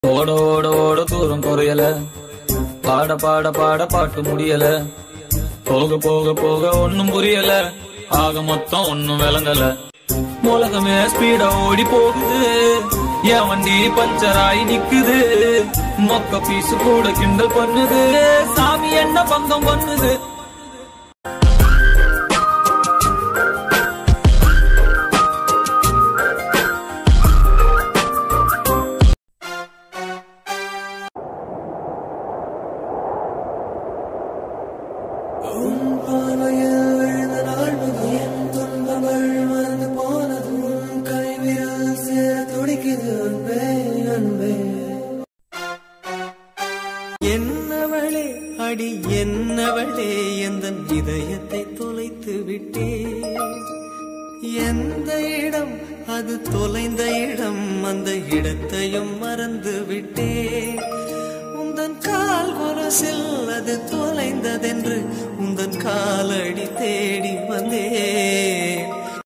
ஓட ஓட ஓட தூரம் குறையல பாட பாட பாட பாட்டு முடியல போக போக போக ஒண்ணும் புரியல ஆக மொத்தம் ஒண்ணும் விளங்கல உலகமே ஸ்பீடா ஓடி போகுது என் வண்டி பஞ்சர் ஆகி நிக்குது மொக்க பீஸ் கூட கிண்டல் பண்ணுது சாமி என்ன பங்கம் பண்ணுது என்னவளே அடி என்னவளே எந்த இதயத்தை தொலைத்து விட்டே எந்த இடம் அது தொலைந்த இடம் அந்த இடத்தையும் மறந்து விட்டே உந்தன் கால் கொரசில் அது தொலைந்ததென்று உந்தன் காலடி தேடி வந்தேன்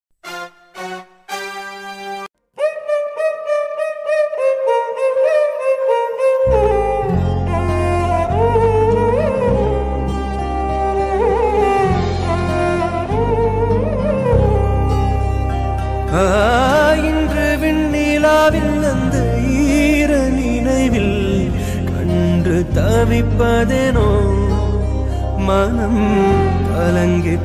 ஆ, இன்று விண்ணிலாவில் அந்த ஈர நினைவில் கண்டு தவிப்பதேனோ மனம் கலங்கி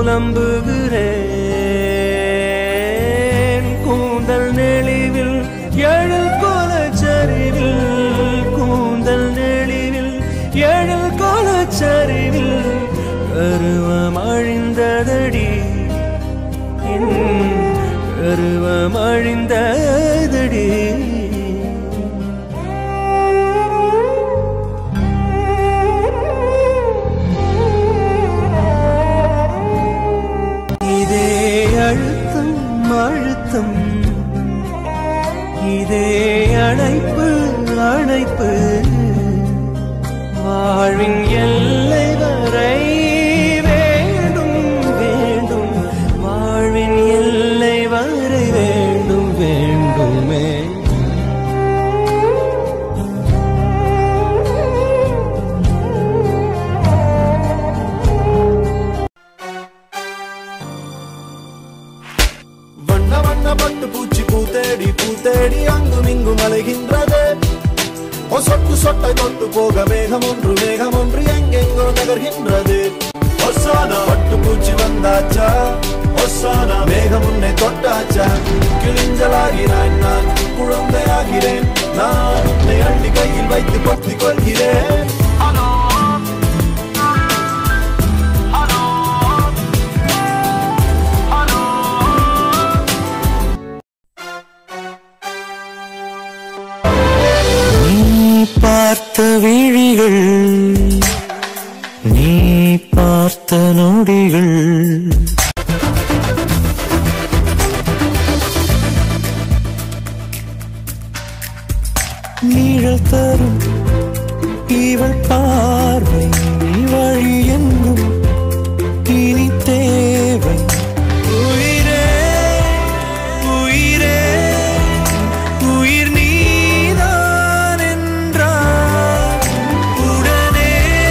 புலம்புகிறேன் கூந்தல் நெளிவில் எழில் கோலச்சரிவில் கூந்தல் நெளிவில் எழில் கோலச்சரிவில் கருவம் அழிந்ததடி என் கருவம் அழிந்ததடி இதே அழுத்தம் அழுத்தம் இதே அழைப்பு அழைப்பு வாழ்வின் எல்லை வரை வேண்டும் வேண்டும் வாழ்வின் எல்லை வரை வேண்டும் வேண்டுமே வண்ண வண்ண பட்டு பூச்சி பூத்தேடி பூத்தேடி அங்கும் இங்கும் அலைகின்றது ஓ சொட்டு சொட்டை தொட்டு போக மேகம் ஒன்று மேகம் ஒன்று எங்கெங்கோ நகர்கின்றது ஒசானா பட்டு பூச்சி வந்தாச்சா ஒசானா மேகம் உன்னை தொட்டாச்சா கிழிஞ்சலாகிறான் நான் குழந்தையாகிறேன் நான் உன்னை அள்ளி கையில் வைத்து பொத்திக் கொள்கிறேன் நீ பார்த்த விழிகள் நீ பார்த்த நொடிகள் நீழல் தரும் இவள் பார்வை வழி எங்கும் இனி தேவை உயிரே உயிரே உயிர் நீதான் என்றால் உடனே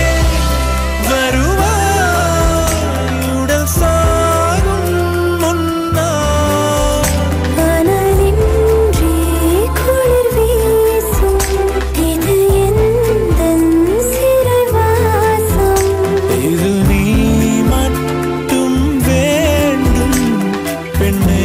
வருவாய் உடல் சாகும் முன்னால் அனலின்றி குளிர் வீசும் இது எந்தன் சிறைவாசம் இது நீ மட்டும் வேண்டும் பெண்ணே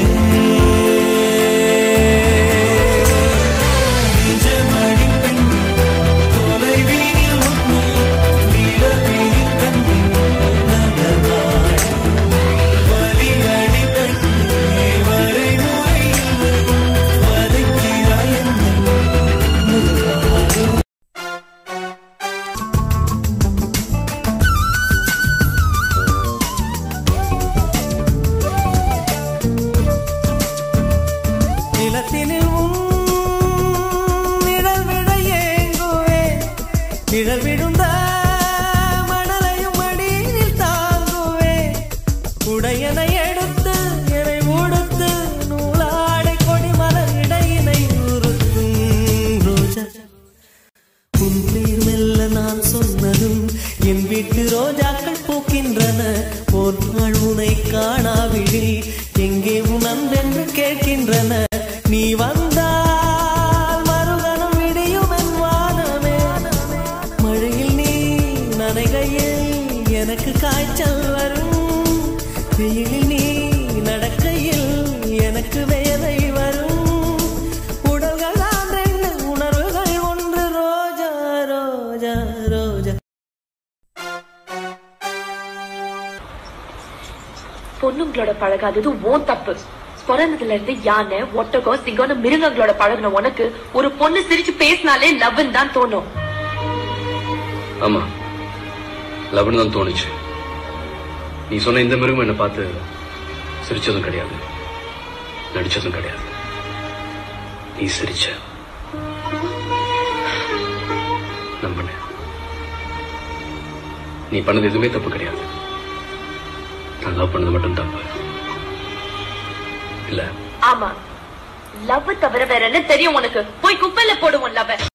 நிஜமடி பெண் தொலைவீனில் உன்னை நிலவில் கண்டேன் நகர்வாய் வலியடி பெண்ணே வரைமுறையில் வதைக்கிறாய் என்னை மெதுவாக நிலத்தினில் உன் நிழல் விழ ஏங்குவே நிழல் விழுந்த மணலையும் மடியில் தாங்குவே உடையனை எடுத்து என்னை உடுத்து நூலாடை கொடி மலர் இடையினை உறுத்தும் ரோஜா உன் பேர் மெல்ல நான் சொன்னதும் என் வீட்டு ரோஜாக்கள் பூக்கின்றன ஒரு நாள் உனை காணாவிடில் எங்கே உன் அன்பென்று கேட்கின்றன நீ வந்தால் மறுகணம் விடியும் என் வானமே மழையில் நீ நனைகையில் எனக்கு காய்ச்சல் வரும் வெயிலில் நீ நடக்கையில் எனக்கு வேலை வரும் உடல்கள் தான் ரெண்டு உணர்வுகள் ஒன்று ரோஜா ரோஜா ரோஜா பொண்ணுங்களோட பழகாதது ஓன் தப்பு பிறந்ததுல இருந்து யானை ஒட்டகம் சிங்கம்னு மிருகங்களோட பழகுன உனக்கு ஒரு பொண்ணு சிரிச்சு பேசினாலே லவ்னு தான் தோணும் ஆமா லவன் தான் தோணுச்சு நீ சொன்ன இந்த மிருகம் என்னை பார்த்து சிரிச்சதும் கிடையாது நடிச்சதும் கிடையாது நீ சிரிச்ச நம்பின நீ பண்ணது எதுவுமே தப்பு கிடையாது நான் லவ் பண்ணது மட்டும் தப்பு இல்ல ஆமா லவ் தவிர வேற என்ன தெரியும் உனக்கு போய் குப்பையில போடுவோம் லவ்